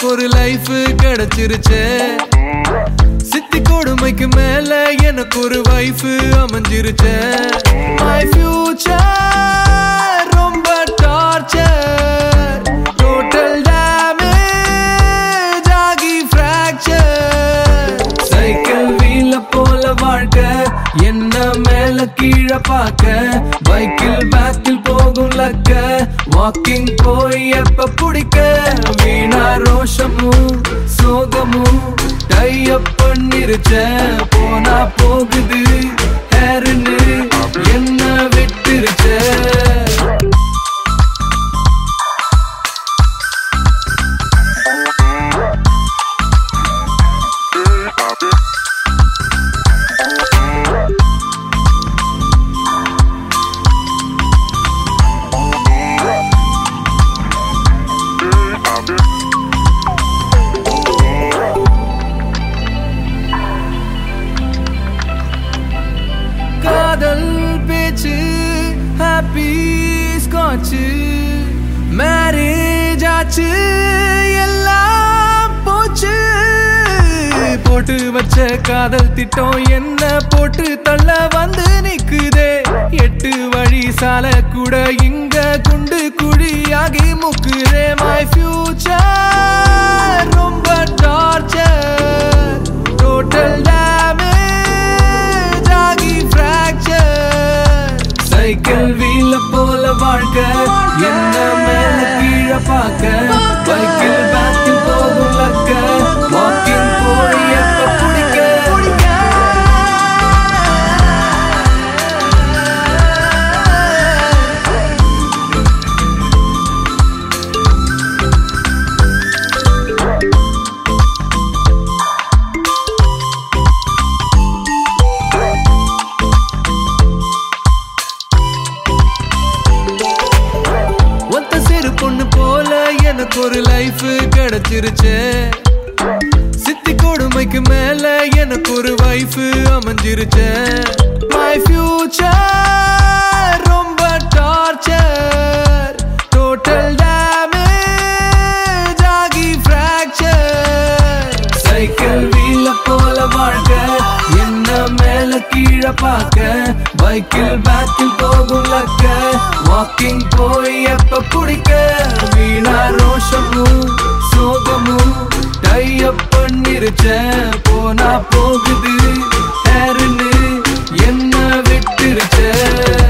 எனக்கு ஒரு லைஃப் கிடைச்சிருச்சே சித்தி கொடுமைக்கு மேல எனக்கு ஒரு வைஃப் அமைஞ்சிருச்சே மை ஃபியூச்சர் ரொம்ப டார்ச்சர் டோட்டல் டேமேஜ் ஆகி ஃப்ராக்சர் சைக்கிள் வீல போல வாழ்க்கை என்ன மேல கீழே பார்க்க பைக்கில் பேக்கில் போகும் லக்க வாக்கிங் போய் எப்ப பிடிக்க வீணா ரோஷமும் சோகமும் டைப் பண்ணிருச்ச போனா போகுது ஹேருன்னு என்ன விட்டுருச்ச காதல் பேச்சு ஹாப்பி ஸ்காட்சு மேரேஜ் ஆச்சு எல்லாம் போச்சு போட்டு வச்ச காதல் திட்டம் என்ன போட்டு தள்ள வந்து நிக்குதே எட்டு வழி சால கூட இங்க குண்டு குழியாகி முக்குதே மை ஃபியூச்சர் ரொம்ப டார்ச்சர் டோட்டல் டேமேஜ் ஆகி ஃப்ராக்சர் சைக்கிள் வீல போல வாழ்க்கை என்ன மேல கீழே பார்க்க பைக்கில் பேக்கில் போகும் லக்க வாக்கிங் போய் எப்ப பிடிக்க ஒத்த சிறு பொண்ணு போல எனக்கு ஒரு லைஃப் கிடைச்சிருச்சே சித்தி கொடுமைக்கு மேல எனக்கு ஒரு வைஃப் அமைஞ்சிருச்சே மை ஃபியூச்சர் ரொம்ப டார்ச்சர் டோட்டல் டேமேஜ் ஆகி ஃப்ராக்சர் சைக்கிள் வீல போல வாழ்க்கை என்ன மேல கீழே பார்க்க பைக்கில் பேக்கில் போகும் லக்க வாக்கிங் போய் எப்ப பிடிக்க வீணா ரோஷமும் சோகமும் டைப் பண்ணிருச்ச போனா போகுது ஹேருன்னு என்ன விட்டுருச்ச